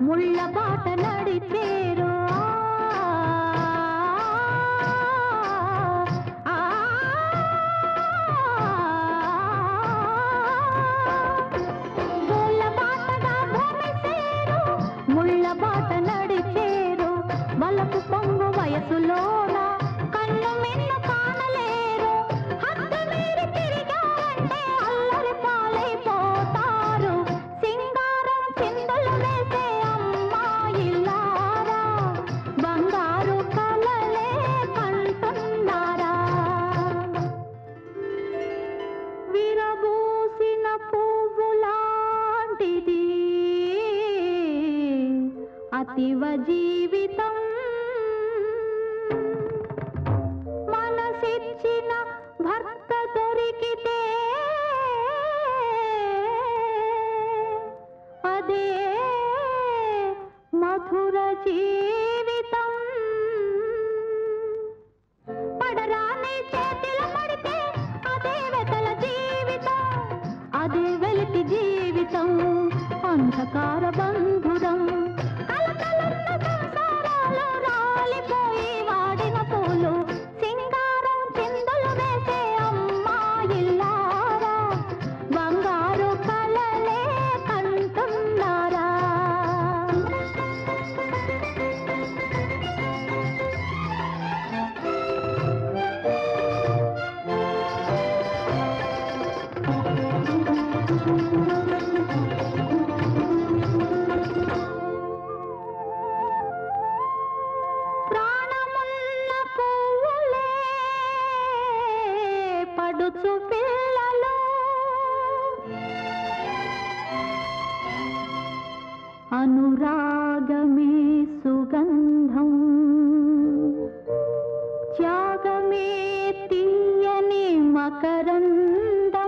ముళ్ళ బాట నడిచేరు ఆ, ముళ్ళ బాటగా భూమి సేరు ముళ్ళ బాట నడిచేరు వలపు పొంగు వయసులోన కన్ను మిన్ను కానలేరు హద్దు మీరి తిరిగారంటే అల్లరి పాలైపోతారు సింగారం చిందులు వేసే అమ్మాయిలారా బంగారు కలలే కంటున్నారా విరబూసిన పువ్వులాంటిది అతివ జీవితం మనసిచ్చిన భర్త దొరికితే అదే మధుర జీవితం పడరాని చేతిలో పడితే అదే వెతల జీవితం అదే వెలితి జీవితం అంధకార బంధురం కలకలున్న సంసారాలు రాలిపోయి వాడిన పూలు సింగారం చిందులు వేసే అమ్మాయిల్లారా బంగారు కలలే కంటున్నారా ప్రాణమున్న పువ్వులే పడుచు పిల్లలు అనురాగమే సుగంధం త్యాగమే తీయని మకరందం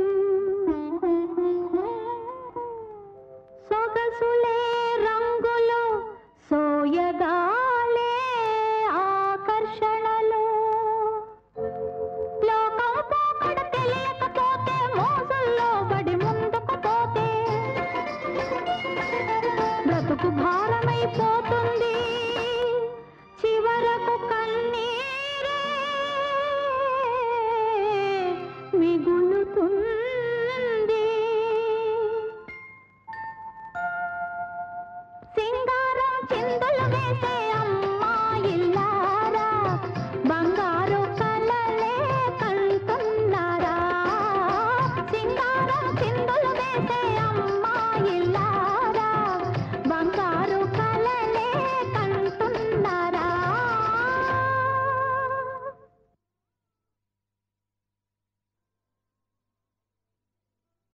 సొగసులే రంగులు సోయగాలే ఆకర్షణలు లోకం పోకడ తెలియకపోతే మోసల్లో పడి ముందుకు పోతే బ్రతుకు భారమైపోతుంది చివరకు కన్నీరే మిగులు